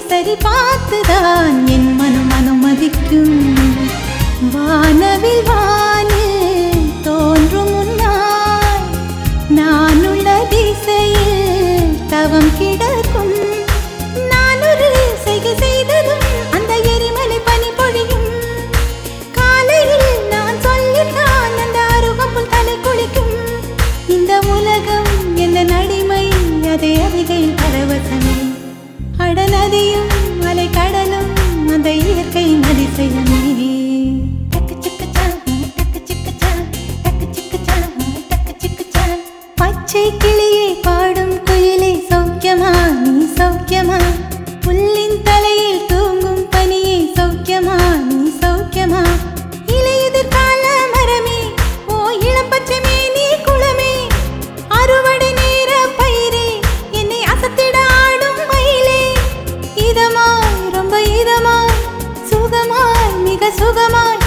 சரி பார்த்துதான் என் மனம் அனுமதிக்கும் வானவில் வானில் தோன்றும் முன்னாய் நான் உள்ள திசையில் தவம் கிடக்கும் நான் ஒரு செய்கை செய்ததும் அந்த எரிமலை பனி பொழியும் காலையில் நான் சொல்லித்தான் அந்த அருகம்புல் தலை குளிக்கும் இந்த உலகம் எந்த நடிமை அதே அவைகையில் பரவசமே அடநதியும் அலை கடலும் அந்த இயற்கையின் அதிசயமே டக்கு சிக்குச்சா, டக்கு சிக்குச்சா, டக்கு சிக்குச்சா, டக்கு சிக்குச்சா. பச்சை கிளியே பாடும் குயிலே சௌக்கியமா நீ சௌக்கியமா புல்லின் தலையில் தூங்கும் பனியே சௌக்கியமா நீ சௌக்கியமா இலையுதிர் கால மரமே ஓ இளம்பச்சை மேனி குளமே அறுவடை நேர பயிரே என்னை அசத்திட ஆடும் மயிலே இதமாய் ரொம்ப இதமாய் சுகமாய் மிக சுகமாய்